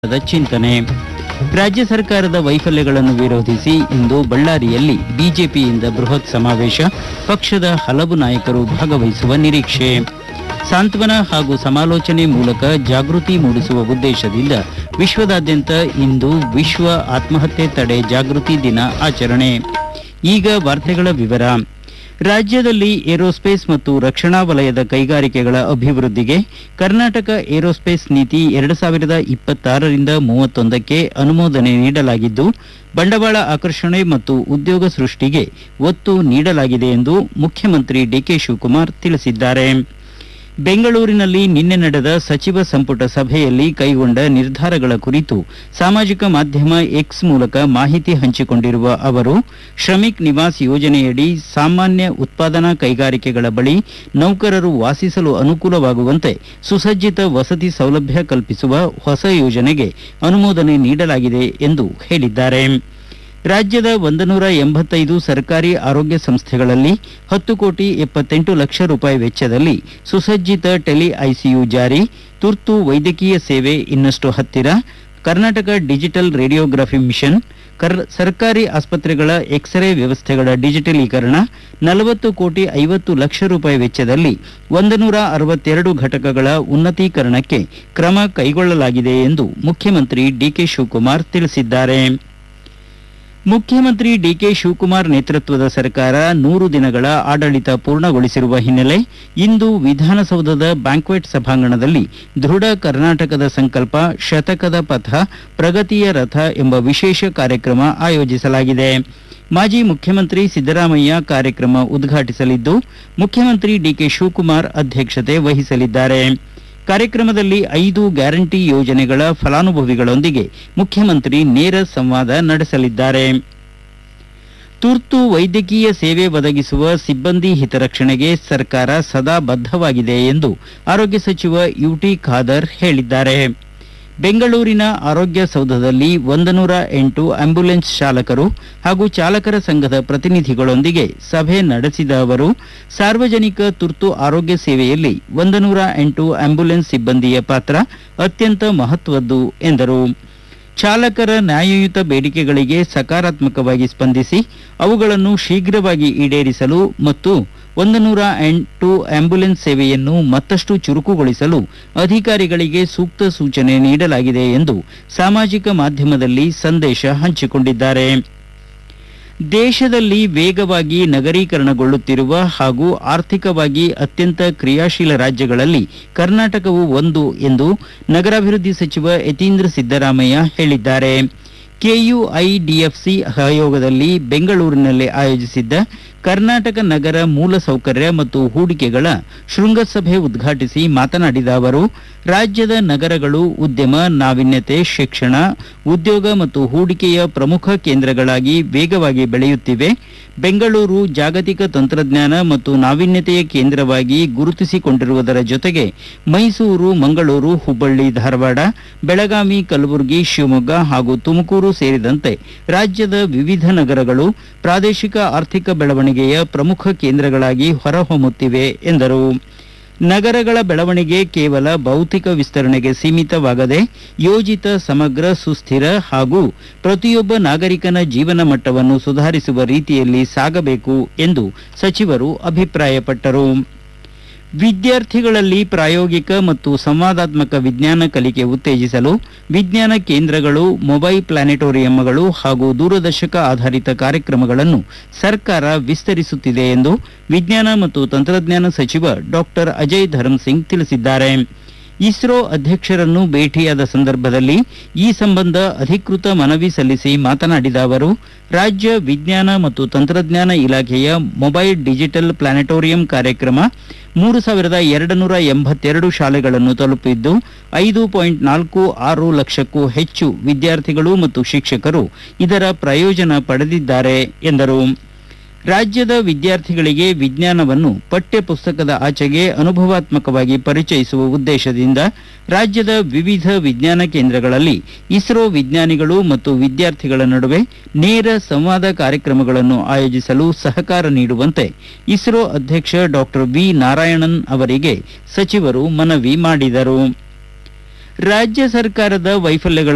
the ಚಿಂತನೆ ರಾಜ್ಯ ಸರ್ಕಾರದ ವೈಫಲ್ಯಗಳನ್ನು ವಿರೋಧಿಸಿ ಇಂದು ಬಳ್ಳಾರಿಯಲ್ಲಿ ಬಿಜೆಪಿಯಿಂದ ಬೃಹತ್ ಸಮಾವೇಶ ಪಕ್ಷದ ಹಲವು ನಾಯಕರು ಭಾಗವಹಿಸುವ ನಿರೀಕ್ಷೆ ಸಾಂತ್ವನ ಹಾಗೂ ಸಮಾಲೋಚನೆ ಮೂಲಕ ಜಾಗೃತಿ ಮೂಡಿಸುವ ಉದ್ದೇಶದಿಂದ ವಿಶ್ವದಾದ್ಯಂತ ಇಂದು ವಿಶ್ವ ಆತ್ಮಹತ್ಯೆ ತಡೆ ಜಾಗೃತಿ ದಿನ ಆಚರಣೆ ಈಗ ವಾರ್ತೆಗಳ ವಿವರ ರಾಜ್ಯದಲ್ಲಿ ಏರೋಸ್ಪೇಸ್ ಮತ್ತು ರಕ್ಷಣಾ ವಲಯದ ಕೈಗಾರಿಕೆಗಳ ಅಭಿವೃದ್ಧಿಗೆ ಕರ್ನಾಟಕ ಏರೋಸ್ಪೇಸ್ ನೀತಿ ಎರಡು ಸಾವಿರದ ಇಪ್ಪತ್ತಾರರಿಂದ ಮೂವತ್ತೊಂದಕ್ಕೆ ಅನುಮೋದನೆ ನೀಡಲಾಗಿದ್ದು ಬಂಡವಾಳ ಆಕರ್ಷಣೆ ಮತ್ತು ಉದ್ಯೋಗ ಸೃಷ್ಟಿಗೆ ಒತ್ತು ನೀಡಲಾಗಿದೆ ಎಂದು ಮುಖ್ಯಮಂತ್ರಿ ಡಿಕೆ ಶಿವಕುಮಾರ್ ತಿಳಿಸಿದ್ದಾರೆ ಬೆಂಗಳೂರಿನಲ್ಲಿ ನಿನ್ನೆ ನಡೆದ ಸಚಿವ ಸಂಪುಟ ಸಭೆಯಲ್ಲಿ ಕೈಗೊಂಡ ನಿರ್ಧಾರಗಳ ಕುರಿತು ಸಾಮಾಜಿಕ ಮಾಧ್ಯಮ ಎಕ್ಸ್ ಮೂಲಕ ಮಾಹಿತಿ ಹಂಚಿಕೊಂಡಿರುವ ಅವರು ಶ್ರಮಿಕ್ ನಿವಾಸ್ ಯೋಜನೆಯಡಿ ಸಾಮಾನ್ಯ ಉತ್ಪಾದನಾ ಕೈಗಾರಿಕೆಗಳ ಬಳಿ ನೌಕರರು ವಾಸಿಸಲು ಅನುಕೂಲವಾಗುವಂತೆ ಸುಸಜ್ಜಿತ ವಸತಿ ಸೌಲಭ್ಯ ಕಲ್ಪಿಸುವ ಹೊಸ ಯೋಜನೆಗೆ ಅನುಮೋದನೆ ನೀಡಲಾಗಿದೆ ಎಂದು ಹೇಳಿದ್ದಾರೆ ರಾಜ್ಯದ ಒಂದನೂರ ಎಂಬತ್ತೈದು ಸರ್ಕಾರಿ ಆರೋಗ್ಯ ಸಂಸ್ಥೆಗಳಲ್ಲಿ ಹತ್ತು ಕೋಟಿ ಎಪ್ಪತ್ತೆಂಟು ಲಕ್ಷ ರೂಪಾಯಿ ವೆಚ್ಚದಲ್ಲಿ ಸುಸಜ್ಜಿತ ಟೆಲಿ ಐಸಿಯು ಜಾರಿ ತುರ್ತು ವೈದ್ಯಕೀಯ ಸೇವೆ ಇನ್ನಷ್ಟು ಹತ್ತಿರ ಕರ್ನಾಟಕ ಡಿಜಿಟಲ್ ರೇಡಿಯೋಗ್ರಫಿ ಮಿಷನ್ ಕರ್ ಸರ್ಕಾರಿ ಆಸ್ಪತ್ರೆಗಳ ಎಕ್ಸ್ರೇ ವ್ಯವಸ್ಥೆಗಳ ಡಿಜಿಟಲೀಕರಣ ನಲವತ್ತು ಕೋಟಿ ಐವತ್ತು ಲಕ್ಷ ರೂಪಾಯಿ ವೆಚ್ಚದಲ್ಲಿ ಒಂದು ನೂರ ಅರವತ್ತೆರಡು ಘಟಕಗಳ ಉನ್ನತೀಕರಣಕ್ಕೆ ಕ್ರಮ ಕೈಗೊಳ್ಳಲಾಗಿದೆ ಎಂದು ಮುಖ್ಯಮಂತ್ರಿ ಡಿಕೆ ಶಿವಕುಮಾರ್ ತಿಳಿಸಿದ್ದಾರೆ ಮುಖ್ಯಮಂತ್ರಿ ಡಿಕೆ ಶಿವಕುಮಾರ್ ನೇತೃತ್ವದ ಸರ್ಕಾರ ನೂರು ದಿನಗಳ ಆಡಳಿತ ಪೂರ್ಣಗೊಳಿಸಿರುವ ಹಿನ್ನೆಲೆ ಇಂದು ವಿಧಾನಸೌಧದ ಬ್ಯಾಂಕ್ವೆಟ್ ಸಭಾಂಗಣದಲ್ಲಿ ದೃಢ ಕರ್ನಾಟಕದ ಸಂಕಲ್ಪ ಶತಕದ ಪಥ ಪ್ರಗತಿಯ ರಥ ಎಂಬ ವಿಶೇಷ ಕಾರ್ಯಕ್ರಮ ಆಯೋಜಿಸಲಾಗಿದೆ ಮಾಜಿ ಮುಖ್ಯಮಂತ್ರಿ ಸಿದ್ದರಾಮಯ್ಯ ಕಾರ್ಯಕ್ರಮ ಉದ್ಘಾಟಿಸಲಿದ್ದು ಮುಖ್ಯಮಂತ್ರಿ ಡಿಕೆ ಶಿವಕುಮಾರ್ ಅಧ್ಯಕ್ಷತೆ ವಹಿಸಲಿದ್ದಾರೆ ಕಾರ್ಯಕ್ರಮದಲ್ಲಿ ಐದು ಗ್ಯಾರಂಟಿ ಯೋಜನೆಗಳ ಫಲಾನುಭವಿಗಳೊಂದಿಗೆ ಮುಖ್ಯಮಂತ್ರಿ ನೇರ ಸಂವಾದ ನಡೆಸಲಿದ್ದಾರೆ ತುರ್ತು ವೈದ್ಯಕೀಯ ಸೇವೆ ಒದಗಿಸುವ ಸಿಬ್ಬಂದಿ ಹಿತರಕ್ಷಣೆಗೆ ಸರ್ಕಾರ ಸದಾ ಬದ್ಧವಾಗಿದೆ ಎಂದು ಆರೋಗ್ಯ ಸಚಿವ ಯುಟಿ ಖಾದರ್ ಹೇಳಿದ್ದಾರೆ ಬೆಂಗಳೂರಿನ ಆರೋಗ್ಯ ಸೌಧದಲ್ಲಿ ಒಂದನೂರ ಎಂಟು ಆಂಬ್ಯುಲೆನ್ಸ್ ಚಾಲಕರು ಹಾಗೂ ಚಾಲಕರ ಸಂಘದ ಪ್ರತಿನಿಧಿಗಳೊಂದಿಗೆ ಸಭೆ ನಡೆಸಿದ ಅವರು ಸಾರ್ವಜನಿಕ ತುರ್ತು ಆರೋಗ್ಯ ಸೇವೆಯಲ್ಲಿ ಒಂದನೂರ ಎಂಟು ಆಂಬ್ಯುಲೆನ್ಸ್ ಸಿಬ್ಬಂದಿಯ ಪಾತ್ರ ಅತ್ಯಂತ ಮಹತ್ವದ್ದು ಎಂದರು ಚಾಲಕರ ನ್ಯಾಯಯುತ ಬೇಡಿಕೆಗಳಿಗೆ ಸಕಾರಾತ್ಮಕವಾಗಿ ಸ್ಪಂದಿಸಿ ಅವುಗಳನ್ನು ಶೀಘ್ರವಾಗಿ ಈಡೇರಿಸಲು ಮತ್ತು ಒಂದು ನೂರ ಎಂಟು ಆಂಬ್ಯುಲೆನ್ಸ್ ಸೇವೆಯನ್ನು ಮತ್ತಷ್ಟು ಚುರುಕುಗೊಳಿಸಲು ಅಧಿಕಾರಿಗಳಿಗೆ ಸೂಕ್ತ ಸೂಚನೆ ನೀಡಲಾಗಿದೆ ಎಂದು ಸಾಮಾಜಿಕ ಮಾಧ್ಯಮದಲ್ಲಿ ಸಂದೇಶ ಹಂಚಿಕೊಂಡಿದ್ದಾರೆ ದೇಶದಲ್ಲಿ ವೇಗವಾಗಿ ನಗರೀಕರಣಗೊಳ್ಳುತ್ತಿರುವ ಹಾಗೂ ಆರ್ಥಿಕವಾಗಿ ಅತ್ಯಂತ ಕ್ರಿಯಾಶೀಲ ರಾಜ್ಯಗಳಲ್ಲಿ ಕರ್ನಾಟಕವು ಒಂದು ಎಂದು ನಗರಾಭಿವೃದ್ಧಿ ಸಚಿವ ಯತೀಂದ್ರ ಸಿದ್ದರಾಮಯ್ಯ ಹೇಳಿದ್ದಾರೆ ಕೆಯುಐಡಿಎಫ್ಸಿ ಆಯೋಗದಲ್ಲಿ ಬೆಂಗಳೂರಿನಲ್ಲಿ ಆಯೋಜಿಸಿದ್ದ ಕರ್ನಾಟಕ ನಗರ ಮೂಲಸೌಕರ್ಯ ಮತ್ತು ಹೂಡಿಕೆಗಳ ಶೃಂಗಸಭೆ ಉದ್ಘಾಟಿಸಿ ಮಾತನಾಡಿದ ಅವರು ರಾಜ್ಯದ ನಗರಗಳು ಉದ್ಯಮ ನಾವೀನ್ಯತೆ ಶಿಕ್ಷಣ ಉದ್ಯೋಗ ಮತ್ತು ಹೂಡಿಕೆಯ ಪ್ರಮುಖ ಕೇಂದ್ರಗಳಾಗಿ ವೇಗವಾಗಿ ಬೆಳೆಯುತ್ತಿವೆ ಬೆಂಗಳೂರು ಜಾಗತಿಕ ತಂತ್ರಜ್ಞಾನ ಮತ್ತು ನಾವೀನ್ಯತೆಯ ಕೇಂದ್ರವಾಗಿ ಗುರುತಿಸಿಕೊಂಡಿರುವುದರ ಜೊತೆಗೆ ಮೈಸೂರು ಮಂಗಳೂರು ಹುಬ್ಬಳ್ಳಿ ಧಾರವಾಡ ಬೆಳಗಾವಿ ಕಲಬುರಗಿ ಶಿವಮೊಗ್ಗ ಹಾಗೂ ತುಮಕೂರು ಸೇರಿದಂತೆ ರಾಜ್ಯದ ವಿವಿಧ ನಗರಗಳು ಪ್ರಾದೇಶಿಕ ಆರ್ಥಿಕ ಬೆಳವಣಿಗೆಯ ಪ್ರಮುಖ ಕೇಂದ್ರಗಳಾಗಿ ಹೊರಹೊಮ್ಮುತ್ತಿವೆ ಎಂದರು ನಗರಗಳ ಬೆಳವಣಿಗೆ ಕೇವಲ ಭೌತಿಕ ವಿಸ್ತರಣೆಗೆ ಸೀಮಿತವಾಗದೆ ಯೋಜಿತ ಸಮಗ್ರ ಸುಸ್ಥಿರ ಹಾಗೂ ಪ್ರತಿಯೊಬ್ಬ ನಾಗರಿಕನ ಜೀವನ ಮಟ್ಟವನ್ನು ಸುಧಾರಿಸುವ ರೀತಿಯಲ್ಲಿ ಸಾಗಬೇಕು ಎಂದು ಸಚಿವರು ಅಭಿಪ್ರಾಯಪಟ್ಟರು ವಿದ್ಯಾರ್ಥಿಗಳಲ್ಲಿ ಪ್ರಾಯೋಗಿಕ ಮತ್ತು ಸಂವಾದಾತ್ಮಕ ವಿಜ್ಞಾನ ಕಲಿಕೆ ಉತ್ತೇಜಿಸಲು ವಿಜ್ಞಾನ ಕೇಂದ್ರಗಳು ಮೊಬೈಲ್ ಪ್ಲಾನೆಟೋರಿಯಂಗಳು ಹಾಗೂ ದೂರದರ್ಶಕ ಆಧಾರಿತ ಕಾರ್ಯಕ್ರಮಗಳನ್ನು ಸರ್ಕಾರ ವಿಸ್ತರಿಸುತ್ತಿದೆ ಎಂದು ವಿಜ್ಞಾನ ಮತ್ತು ತಂತ್ರಜ್ಞಾನ ಸಚಿವ ಡಾಕ್ಟರ್ ಅಜಯ್ ಧರ್ಮಸಿಂಗ್ ತಿಳಿಸಿದ್ದಾರೆ ಇಸ್ರೋ ಅಧ್ಯಕ್ಷರನ್ನು ಭೇಟಿಯಾದ ಸಂದರ್ಭದಲ್ಲಿ ಈ ಸಂಬಂಧ ಅಧಿಕೃತ ಮನವಿ ಸಲ್ಲಿಸಿ ಮಾತನಾಡಿದ ಅವರು ರಾಜ್ಯ ವಿಜ್ಞಾನ ಮತ್ತು ತಂತ್ರಜ್ಞಾನ ಇಲಾಖೆಯ ಮೊಬೈಲ್ ಡಿಜಿಟಲ್ ಪ್ಲಾನೆಟೋರಿಯಂ ಕಾರ್ಯಕ್ರಮ ಮೂರು ಸಾವಿರದ ಎರಡು ನೂರ ಎಂಬತ್ತೆರಡು ಶಾಲೆಗಳನ್ನು ತಲುಪಿದ್ದು ಐದು ಪಾಯಿಂಟ್ ನಾಲ್ಕು ಆರು ಲಕ್ಷಕ್ಕೂ ಹೆಚ್ಚು ವಿದ್ಯಾರ್ಥಿಗಳು ಮತ್ತು ಶಿಕ್ಷಕರು ಇದರ ಪ್ರಯೋಜನ ಪಡೆದಿದ್ದಾರೆ ಎಂದರು ರಾಜ್ಯದ ವಿದ್ಯಾರ್ಥಿಗಳಿಗೆ ವಿಜ್ಞಾನವನ್ನು ಪಠ್ಯ ಪುಸ್ತಕದ ಆಚೆಗೆ ಅನುಭವಾತ್ಮಕವಾಗಿ ಪರಿಚಯಿಸುವ ಉದ್ದೇಶದಿಂದ ರಾಜ್ಯದ ವಿವಿಧ ವಿಜ್ಞಾನ ಕೇಂದ್ರಗಳಲ್ಲಿ ಇಸ್ರೋ ವಿಜ್ಞಾನಿಗಳು ಮತ್ತು ವಿದ್ಯಾರ್ಥಿಗಳ ನಡುವೆ ನೇರ ಸಂವಾದ ಕಾರ್ಯಕ್ರಮಗಳನ್ನು ಆಯೋಜಿಸಲು ಸಹಕಾರ ನೀಡುವಂತೆ ಇಸ್ರೋ ಅಧ್ಯಕ್ಷ ಡಾಕ್ಟರ್ ವಿ ನಾರಾಯಣನ್ ಅವರಿಗೆ ಸಚಿವರು ಮನವಿ ಮಾಡಿದರು ರಾಜ್ಯ ಸರ್ಕಾರದ ವೈಫಲ್ಯಗಳ